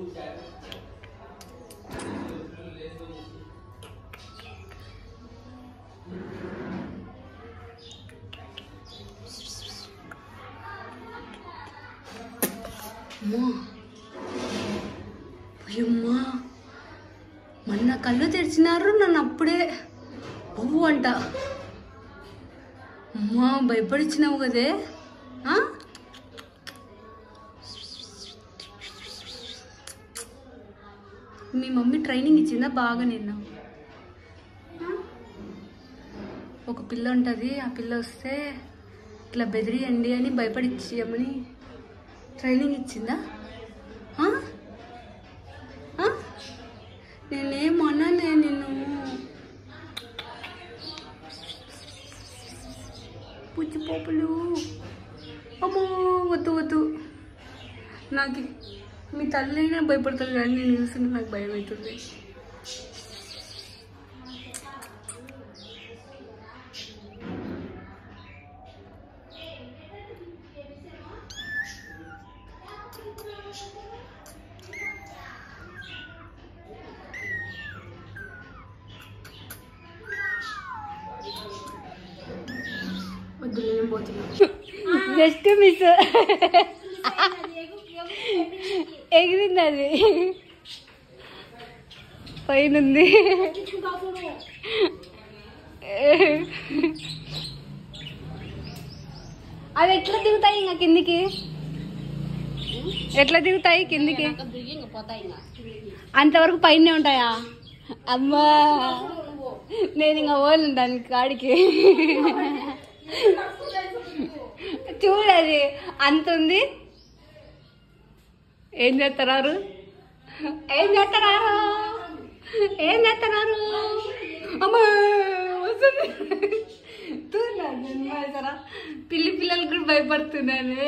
అమ్మా అయ్యమ్మా మొన్న కళ్ళు తెరిచినారు నన్ను అప్పుడే బొవ్వు అంట అమ్మా భయపడిచ్చినావు కదే ఆ? మీ మమ్మీ ట్రైనింగ్ ఇచ్చిందా బాగా నిన్న ఒక పిల్ల ఉంటుంది ఆ పిల్ల వస్తే ఇట్లా బెదిరియండి అని భయపడిచ్చేయమని ట్రైనింగ్ ఇచ్చిందా ఆ? ఆ? నేనేమన్నానే నిన్ను పుచ్చిపోపులు అమ్మో వద్దు వద్దు నాకు మీ తల్లైనా భయపడతారు కానీ నేను చూస్తుంటే నాకు భయం అవుతుంది వద్దు నేను పోతున్నా జస్ట్ మిస్ ఎగిరింది అది పైనుంది అవి ఎట్లా దిగుతాయి ఇంకా కిందికి ఎట్లా దిగుతాయి కిందికి అంతవరకు పైనే ఉంటాయా అమ్మా నేను ఇంకా పోను దానికి కాడికి చూడది అంత ఉంది ఏం చేస్తున్నారు ఏం చేస్తున్నారు ఏం చేస్తున్నారు అమ్మా వస్తుంది చూడరా జన్మేశ్వరా పిల్లి పిల్లలు కూడా భయపడుతున్నానే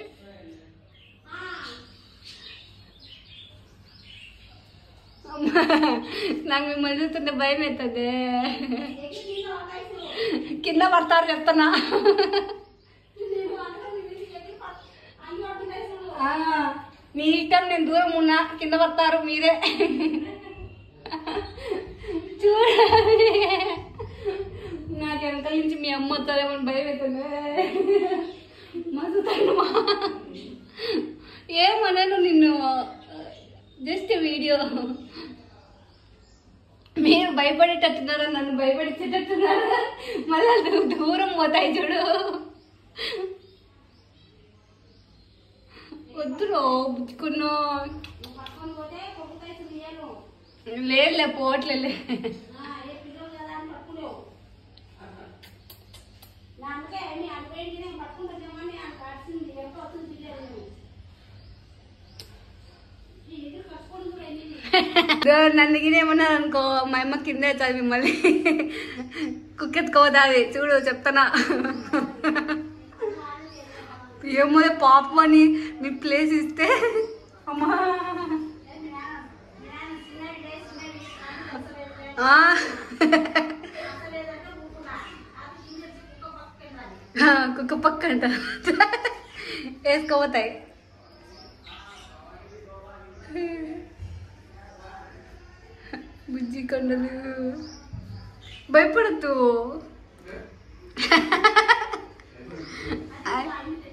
అమ్మా, నాకు మిమ్మల్ని చూస్తుంటే భయం అవుతుంది కింద పడతారు చెప్తున్నా ఆ, మీ ఇష్టం నేను దూరం ఉన్నా కింద పడతారు మీరే చూడాలి నాకు వెనకాల నుంచి మీ అమ్మ వస్తారేమో అని భయం అవుతుంది మస్తుతానమ్మా ఏమన్నాను నిన్ను జస్ట్ వీడియో మీరు భయపడేటట్టున్నారా నన్ను భయపడించేటట్టున్నారా మళ్ళీ దూ- దూరం పోతాయి చూడు వద్దురో బుచ్చుకున్నా లేదులే పోవట్లే నన్ను గినేమన్నా అనుకో మా అమ్మ కిందే చదివి మిమ్మల్ని కుక్కెత్తుకోదాది చూడు చెప్తానా ఏమో పాపం అని మీ ప్లేస్ ఇస్తే అమ్మా ఆ. ఆ, కుక్క పక్క అంట వేసుకోపోతాయి బుజ్జి కొండలు భయపడద్దు